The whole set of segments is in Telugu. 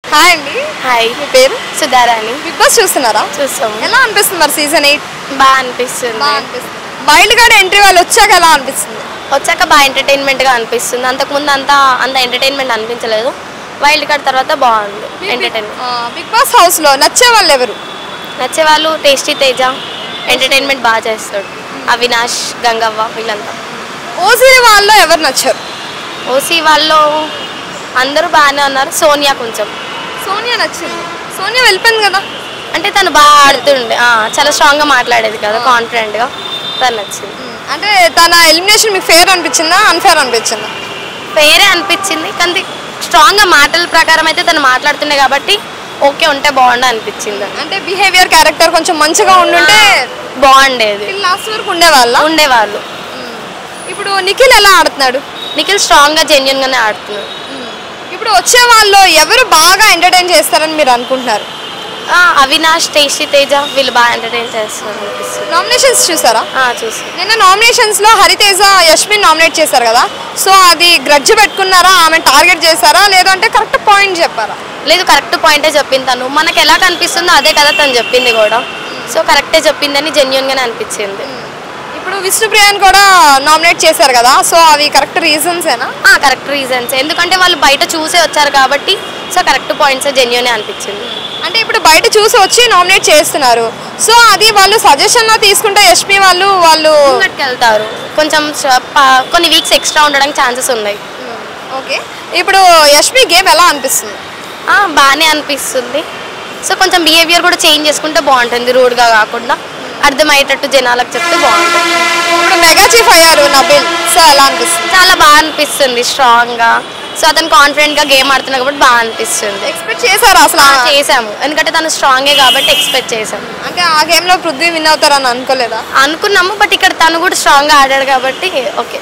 హాయ్ అండి హాయ్ మీ పేరు సుధారాణి బిగ్ బాస్ చూస్తున్నారా చూస్తాము ఎలా అనిపిస్తుంది మరి సీజన్ ఎయిట్ బాగా అనిపిస్తుంది బాగా అనిపిస్తుంది వైల్డ్ కార్డ్ ఎంట్రీ వాళ్ళు వచ్చాక ఎలా అనిపిస్తుంది వచ్చాక బాగా ఎంటర్టైన్మెంట్ గా అనిపిస్తుంది అంతకుముందు అంతా అంత ఎంటర్టైన్మెంట్ అనిపించలేదు వైల్డ్ కార్డ్ తర్వాత బాగుంది ఎంటర్టైన్మెంట్ బిగ్ బాస్ హౌస్ లో నచ్చే వాళ్ళు ఎవరు నచ్చే వాళ్ళు టేస్టీ తేజ ఎంటర్టైన్మెంట్ బాగా చేస్తాడు అవినాష్ గంగవ్వ వీళ్ళంతా ఓజీ వాళ్ళు ఎవరు నచ్చారు ఓసీ వాళ్ళు అందరూ బాగానే ఉన్నారు సోనియా కొంచెం సోనియా నచ్చింది సోనియా వెళ్ళిపోయింది కదా అంటే తను బాగా ఆడుతుండే ఆ, చాలా స్ట్రాంగ్గా మాట్లాడేది కదా కాన్ఫిడెంట్గా తను నచ్చింది అంటే తన ఎలిమినేషన్ మీకు ఫేర్ అనిపించిందా అన్ఫేర్ అనిపించిందా ఫేరే అనిపించింది కానీ స్ట్రాంగ్గా మాటల ప్రకారం అయితే తను మాట్లాడుతుండే కాబట్టి ఓకే ఉంటే బాగుండు అనిపించింది అంటే బిహేవియర్ క్యారెక్టర్ కొంచెం మంచిగా ఉండుంటే బాగుండేది లాస్ట్ వరకు ఉండేవాళ్ళ ఉండేవాళ్ళు ఇప్పుడు నిఖిల్ ఎలా ఆడుతున్నాడు నిఖిల్ స్ట్రాంగ్గా జెన్యున్గానే ఆడుతున్నాడు ఇప్పుడు వచ్చే వాళ్ళు ఎవరు బాగా ఎంటర్టైన్ చేస్తారని మీరు అనుకుంటున్నారు ఆ, అవినాష్ టేస్టీ తేజ వీళ్ళు బాగా ఎంటర్టైన్ చేస్తున్నారు అనిపిస్తుంది నామినేషన్స్ చూసారా ఆ, చూసి నిన్న నామినేషన్స్ లో హరితేజ యష్మిన్ నామినేట్ చేశారు కదా సో అది గ్రడ్జ్ పెట్టుకున్నారా ఆమె టార్గెట్ చేశారా లేదంటే కరెక్ట్ పాయింట్ చెప్పారా లేదు కరెక్ట్ పాయింటే చెప్పింది తను మనకు ఎలా కనిపిస్తుందో అదే కదా తను చెప్పింది కూడా సో కరెక్టే చెప్పిందని జెన్యున్గానే అనిపించింది ఇప్పుడు విష్ణుప్రియాని కూడా నామినేట్ చేశారు కదా సో అవి కరెక్ట్ రీజన్సేనా కరెక్ట్ రీజన్స్ ఎందుకంటే వాళ్ళు బయట చూసే వచ్చారు కాబట్టి సో కరెక్ట్ పాయింట్స్ జెన్యునే అనిపించింది అంటే ఇప్పుడు బయట చూసి వచ్చి నామినేట్ చేస్తున్నారు సో అది వాళ్ళు సజెషన్ లో తీసుకుంటే యష్మి వాళ్ళు వాళ్ళు ముంగట్కి వెళ్తారు కొంచెం స- ప- కొన్ని వీక్స్ ఎక్స్ట్రా ఉండడానికి ఛాన్సెస్ ఉన్నాయి ఓకే ఇప్పుడు యష్మి గేమ్ ఎలా అనిపిస్తుంది ఆ, బాగానే అనిపిస్తుంది సో కొంచెం బిహేవియర్ కూడా చేంజ్ చేసుకుంటే బాగుంటుంది రూడ్గా కాకుండా అర్థమయ్యేటట్టు జనాలకు చెప్తే బాగుంటుంది ఇప్పుడు మెగా చీఫ్ అయ్యారు నబిల్ సో ఎలా అనిపిస్తుంది చాలా బాగా అనిపిస్తుంది స్ట్రాంగ్గా సో అతను కాన్ఫిడెంట్గా గేమ్ ఆడుతున్నాడు కాబట్టి బాగా అనిపిస్తుంది ఎక్స్పెక్ట్ చేశారా అసలు ఆ- చేసాము ఎందుకంటే తను స్ట్రాంగే కాబట్టి ఎక్స్పెక్ట్ చేసాము అంటే ఆ గేమ్ లో పృథ్వీ విన్ అవుతారని అనుకోలేదా అనుకున్నాము బట్ ఇక్కడ తను కూడా స్ట్రాంగ్గా ఆడాడు కాబట్టి ఓకే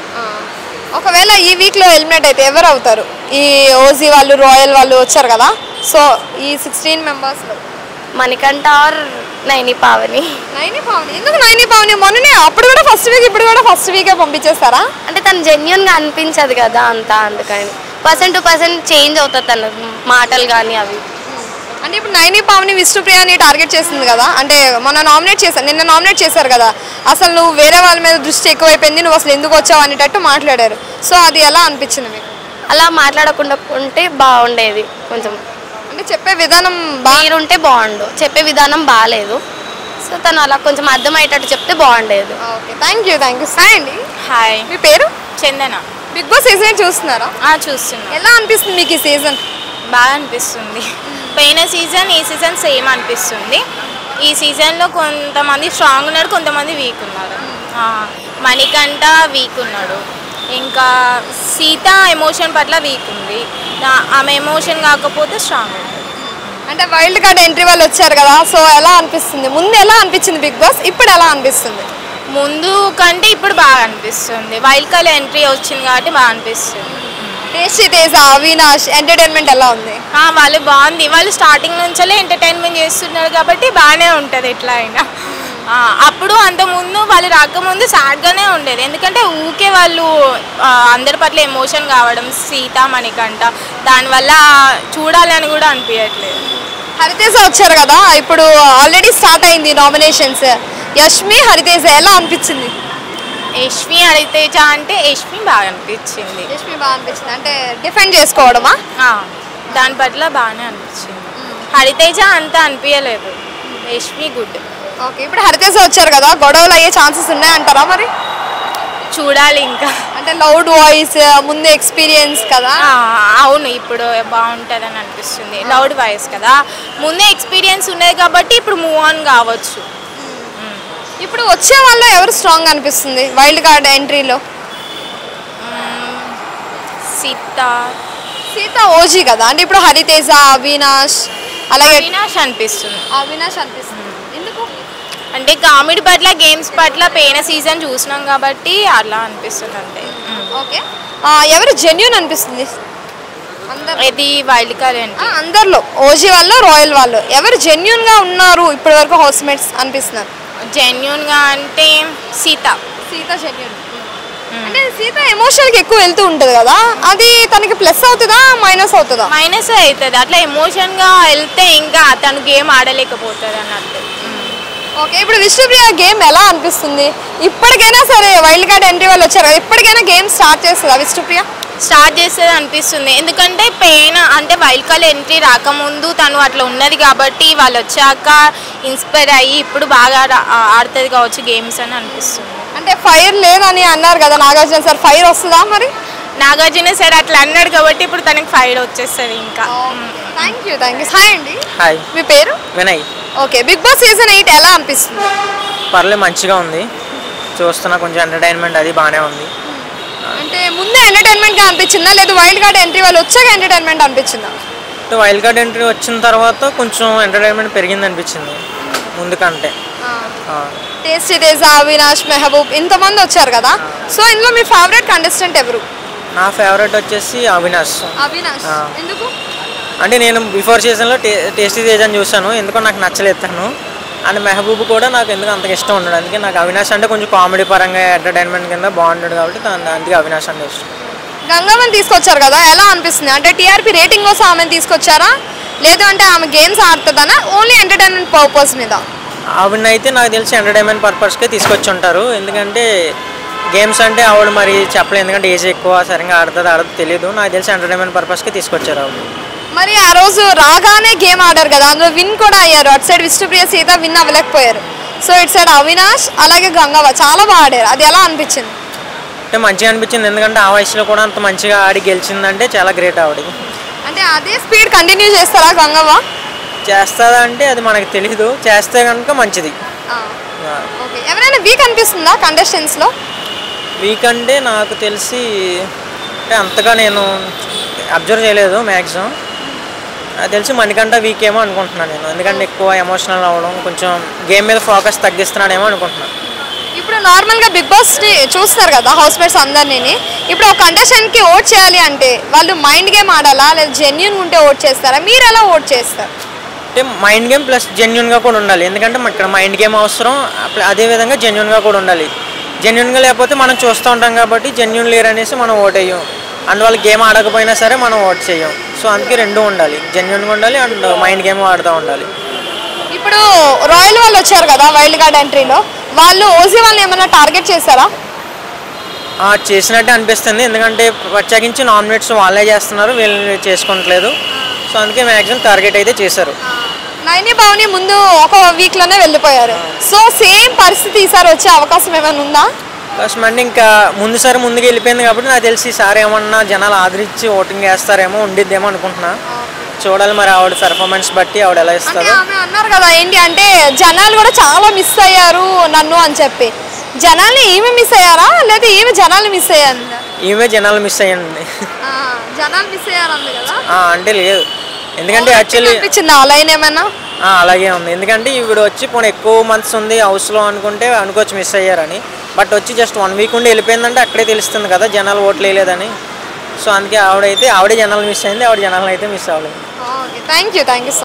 ఒకవేళ ఈ వీక్ లో ఎలిమినేట్ అయితే ఎవరు అవుతారు ఈ ఓజీ వాళ్ళు రాయల్ వాళ్ళు వచ్చారు కదా సో ఈ సిక్స్టీన్ మెంబర్స్ లో మణికంఠ ఆర్ నైని పావని నైని పావని ఎందుకు నైని పావని మొన్ననే అప్పుడు కూడా ఫస్ట్ వీక్ ఇప్పుడు కూడా ఫస్ట్ వీకే పంపించేస్తారా అంటే తను జెన్యున్గా అనిపించదు కదా అంతా అందుకని పర్సన్ టు పర్సన్ చేంజ్ అవుతుంది తన మాటలు కానీ అవి అంటే ఇప్పుడు నైని పావని విష్ణుప్రియని టార్గెట్ చేసింది కదా అంటే మొన్న నామినేట్ చేశారు నిన్న నామినేట్ చేశారు కదా అసలు నువ్వు వేరే వాళ్ళ మీద దృష్టి ఎక్కువైపోయింది నువ్వు అసలు ఎందుకు వచ్చావు అనేటట్టు మాట్లాడారు సో అది ఎలా అనిపించింది మీకు అలా మాట్లాడకుండా ఉంటే బాగుండేది కొంచెం అంటే చెప్పే విధానం బాగా మీరుంటే బాగుండు చెప్పే విధానం బాగాలేదు సో తను అలా కొంచెం అర్థమయ్యేటట్టు చెప్తే బాగుండేది okay thank you thank you Sai అండి హాయ్ మీ పేరు చందన బిగ్ బాస్ సీజన్ చూస్తున్నారా ఆ, చూస్తున్నా ఎలా అనిపిస్తుంది మీకు ఈ సీజన్ బాగా అనిపిస్తుంది పోయిన సీజన్ ఈ సీజన్ సేమ్ అనిపిస్తుంది ఈ సీజన్లో కొంతమంది స్ట్రాంగ్ ఉన్నారు కొంతమంది వీక్ ఉన్నారు ఆ, మణికంఠ వీక్ ఉన్నాడు ఇంకా సీత ఎమోషన్ పట్ల వీక్ ఉంది నా- ఆమె ఎమోషన్ కాకపోతే స్ట్రాంగ్ ఉంటుంది అంటే వైల్డ్ కార్డ్ ఎంట్రీ వాళ్ళు వచ్చారు కదా సో ఎలా అనిపిస్తుంది ముందు ఎలా అనిపించింది బిగ్ బాస్ ఇప్పుడు ఎలా అనిపిస్తుంది ముందు కంటే ఇప్పుడు బాగా అనిపిస్తుంది వైల్డ్ కార్డ్ ఎంట్రీ వచ్చింది కాబట్టి బాగా అనిపిస్తుంది టేస్టీ తేజ అవినాష్ ఎంటర్టైన్మెంట్ ఎలా ఉంది ఆ, వాళ్ళు బాగుంది వాళ్ళు స్టార్టింగ్ నుంచే ఎంటర్టైన్మెంట్ చేస్తున్నారు కాబట్టి బాగానే ఉంటుంది ఎట్లా అయినా ఆ, అప్పుడు అంత ముందు వాళ్ళు రాకముందు సాడ్గానే ఉండేది ఎందుకంటే ఊకే వాళ్ళు ఆ, అందరి పట్ల ఎమోషన్ కావడం సీత మణికంట దానివల్ల చూడాలని కూడా అనిపించట్లేదు హరితేజ వచ్చారు కదా ఇప్పుడు ఆల్రెడీ స్టార్ట్ అయింది నామినేషన్స్ యష్మి హరితేజ ఎలా అనిపించింది యష్మి హరితేజ అంటే యష్మి బాగా అనిపించింది యష్మి బాగా అనిపించింది అంటే డిఫెండ్ చేసుకోవడమా ఆ, దాని పట్ల బాగానే అనిపించింది హరితేజ అంత అనిపించలేదు యష్మి గుడ్ ఓకే ఇప్పుడు హరితేజ వచ్చారు కదా గొడవలు అయ్యే ఛాన్సెస్ ఉన్నాయంటారా మరి చూడాలి ఇంకా అంటే లౌడ్ వాయిస్ ముందు ఎక్స్పీరియన్స్ కదా ఆ, అవును ఇప్పుడు బాగుంటుందని అనిపిస్తుంది లౌడ్ వాయిస్ కదా ముందే ఎక్స్పీరియన్స్ ఉన్నది కాబట్టి ఇప్పుడు మూవ్ ఆన్ కావచ్చు ఇప్పుడు వచ్చే వాళ్ళు ఎవరు స్ట్రాంగ్ అనిపిస్తుంది వైల్డ్ కార్డ్ ఎంట్రీలో సీత సీత ఓజీ కదా అంటే ఇప్పుడు హరితేజ అవినాష్ అలాగే అవినాష్ అనిపిస్తుంది అవినాష్ అనిపిస్తుంది ఎందుకు అంటే కామెడీ పట్ల గేమ్స్ పట్ల పోయిన సీజన్ చూసినాం కాబట్టి అలా అనిపిస్తుంది అంతే ఓకే ఎవరు జెన్యున్ అనిపిస్తుంది అందరు ఇది వైల్డ్ కార్డ్ ఏంటి అందరిలో ఓజీ వాళ్ళు రాయల్ వాళ్ళు ఎవరు జెన్యున్ గా ఉన్నారు ఇప్పటి వరకు హౌస్ మేట్స్ అనిపిస్తున్నారు జెన్యున్గా అంటే సీత సీత జెన్యున్ అంటే సీత ఎమోషనల్కి ఎక్కువ వెళ్తూ ఉంటుంది కదా అది తనకి ప్లస్ అవుతుందా మైనస్ అవుతుందా మైనస్ అవుతుంది అట్లా ఎమోషన్గా వెళ్తే ఇంకా తను గేమ్ ఆడలేకపోతుంది అన్నట్టు ఓకే ఇప్పుడు విష్ణుప్రియ గేమ్ ఎలా అనిపిస్తుంది ఇప్పటికైనా సరే వైల్డ్ కార్డ్ ఎంట్రీ వాళ్ళు వచ్చారు కదా ఇప్పటికైనా గేమ్ స్టార్ట్ చేస్తుందా విష్ణుప్రియ స్టార్ట్ చేసేది అనిపిస్తుంది ఎందుకంటే పెయిన్ అంటే వైల్డ్ కార్డ్ ఎంట్రీ రాకముందు తను అట్లా ఉన్నది కాబట్టి వాళ్ళు వచ్చాక ఇన్స్పైర్ అయ్యి ఇప్పుడు బాగా ఆడ- ఆడుతుంది కావచ్చు గేమ్స్ అని అనిపిస్తుంది అంటే ఫైర్ లేదని అన్నారు కదా నాగార్జున సార్ ఫైర్ వస్తుందా మరి నాగార్జున సార్ అట్లా అన్నాడు కాబట్టి ఇప్పుడు తనకి ఫైర్ వచ్చేస్తుంది ఇంకా thank you thank you hi అండి హాయ్ మీ పేరు Vinay okay Bigg Boss season eight ఎలా అనిపిస్తుంది పర్లే మంచిగా ఉంది చూస్తున్నా కొంచెం ఎంటర్టైన్మెంట్ అది బాగానే ఉంది అంటే ముందే ఎంటర్టైన్మెంట్ గా అనిపించిందా లేదా వైల్డ్ కార్డ్ ఎంట్రీ వాళ్ళు వచ్చాక ఎంటర్టైన్మెంట్ అనిపించిందా అంటే వైల్డ్ కార్డ్ ఎంట్రీ వచ్చిన తర్వాత కొంచెం ఎంటర్టైన్మెంట్ పెరిగింది అనిపించింది ముందు కంటే ఆ, టేస్టీ తేజ అవినాష్ మెహబూబ్ ఇంతమంది వచ్చారు కదా సో ఇందులో మీ ఫేవరెట్ కంటెస్టెంట్ ఎవరు నా ఫేవరెట్ వచ్చేసి అవినాష్ అవినాష్ ఆ. ఎందుకు అంటే నేను బిఫోర్ సీజన్లో టే టేస్టీ తేజ్ అని చూశాను ఎందుకో నాకు నచ్చలేదు తను అండ్ మెహబూబ్ కూడా నాకు ఎందుకు అంతగా ఇష్టం ఉండడు అందుకే నాకు అవినాష్ అంటే కొంచెం కామెడీ పరంగా ఎంటర్టైన్మెంట్ కింద బాగుంటాడు కాబట్టి తను అందుకే అవినాష్ అంటే ఇష్టం గంగమ్మని తీసుకొచ్చారు కదా ఎలా అనిపిస్తుంది అంటే టీఆర్పీ రేటింగ్ కోసం ఆమెను తీసుకొచ్చారా లేదు అంటే ఆమె గేమ్స్ ఆడుతుందనా ఓన్లీ ఎంటర్టైన్మెంట్ పర్పస్ మీద ఆవిడని అయితే నాకు తెలిసి ఎంటర్టైన్మెంట్ పర్పస్కే తీసుకొచ్చి ఉంటారు ఎందుకంటే గేమ్స్ అంటే ఆవిడ మరి చెప్పలేదు ఎందుకంటే ఏజ్ ఎక్కువ సరిగా ఆడుతుంది ఆడదు తెలియదు నాకు తెలిసి ఎంటర్టైన్మెంట్ పర్పస్కే తీసుకొచ్చారు ఆవిడ మరి ఆ రోజు రాగానే గేమ్ ఆడారు కదా అందులో విన్ కూడా అయ్యారు అటు సైడ్ విష్ణుప్రియ సీత విన్ అవ్వలేకపోయారు సో ఇటు సైడ్ అవినాష్ అలాగే గంగవ్వ చాలా బాగా ఆడారు అది ఎలా అనిపించింది అంటే మంచిగా అనిపించింది ఎందుకంటే ఆ వయసులో కూడా అంత మంచిగా ఆడి గెలిచిందంటే చాలా గ్రేట్ ఆవిడ అంటే అదే స్పీడ్ కంటిన్యూ చేస్తారా గంగవ్వ చేస్తుందా అంటే అది మనకు తెలీదు చేస్తే కనుక మంచిది ఓకే ఎవరైనా వీక్ అనిపిస్తుందా కంటెస్టెంట్స్లో వీక్ అంటే నాకు తెలిసి అంటే అంతగా నేను అబ్జర్వ్ చేయలేదు మ్యాక్సిమం నాకు తెలిసి మణికంట వీక్ ఏమో అనుకుంటున్నాను నేను ఎందుకంటే ఎక్కువ ఎమోషనల్ అవ్వడం కొంచెం గేమ్ మీద ఫోకస్ తగ్గిస్తున్నాడేమో అనుకుంటున్నాను ఇప్పుడు నార్మల్గా బిగ్ బాస్ చూస్తారు కదా హౌస్ మేట్స్ అందరినీ ఇప్పుడు ఒక కంటెస్టెంట్కి ఓట్ చేయాలి అంటే వాళ్ళు మైండ్ గేమ్ ఆడాలా లేదా జెన్యున్ ఉంటే ఓట్ చేస్తారా మీరు ఎలా ఓట్ చేస్తారు అంటే మైండ్ గేమ్ ప్లస్ జెన్యున్గా కూడా ఉండాలి ఎందుకంటే మన ఇక్కడ మైండ్ గేమ్ అవసరం అప్ల- అదేవిధంగా జెన్యున్గా కూడా ఉండాలి జెన్యున్గా లేకపోతే మనం చూస్తూ ఉంటాం కాబట్టి జెన్యున్ లేరు అనేసి మనం ఓట్ వేయం అండ్ వాళ్ళు గేమ్ ఆడకపోయినా సరే మనం ఓట్ చేయం సో అందుకే రెండు ఉండాలి జెన్యున్గా ఉండాలి అండ్ మైండ్ గేమ్ ఆడుతూ ఉండాలి ఇప్పుడు రాయల్ వాళ్ళు వచ్చారు కదా వైల్డ్ కార్డ్ ఎంట్రీలో వాళ్ళు ఓజీ వాళ్ళని ఏమైనా టార్గెట్ చేశారా ఆ, చేసినట్టే అనిపిస్తుంది ఎందుకంటే ప్రత్యేకించి నామినేట్స్ వాళ్ళే చేస్తున్నారు వీళ్ళు చేసుకోవట్లేదు సో అందుకే మ్యాక్సిమం టార్గెట్ అయితే చేశారు నైని భవని ముందు ఒక వీక్లోనే వెళ్ళిపోయారు సో సేమ్ పరిస్థితి ఈసారి వచ్చే అవకాశం ఏమైనా ఉందా ఫస్ట్ అంటే ఇంకా ముందుసారి ముందుకు వెళ్ళిపోయింది కాబట్టి నాకు తెలిసి ఈసారి ఏమన్నా జనాలు ఆదరించి ఓటింగ్ వేస్తారేమో ఉండిద్దేమో అనుకుంటున్నా చూడాలి మరి ఆవిడ పెర్ఫార్మెన్స్ బట్టి ఆవిడ ఎలా అంటే ఇస్తారో ఆమె అన్నారు కదా ఏంటి అంటే జనాలు కూడా చాలా మిస్ అయ్యారు నన్ను అని చెప్పి జనాల్ని ఈమె మిస్ అయ్యారా లేదా ఈమె జనాల్ని మిస్ అయ్యారు ఈమె జనాలు మిస్ అయ్యండి జనాలు మిస్ అయ్యారు అంది కదా ఆ, అంటే లేదు ఎందుకంటే యాక్చువల్లీ అనిపించింది ఆ లైన్ ఏమైనా అలాగే ఉంది ఎందుకంటే ఈవిడ వచ్చి పోనీ ఎక్కువ మంత్స్ ఉంది హౌస్లో అనుకుంటే అనుకోవచ్చు మిస్ అయ్యారని బట్ వచ్చి జస్ట్ వన్ వీక్ ఉండి వెళ్ళిపోయిందంటే అక్కడే తెలుస్తుంది కదా జనాలు ఓట్లు వేయలేదని సో అందుకే ఆవిడైతే ఆవిడే జనాలు మిస్ అయింది ఆవిడ జనాలు అయితే మిస్ అవ్వలేదు థ్యాంక్ యూ థ్యాంక్ యూ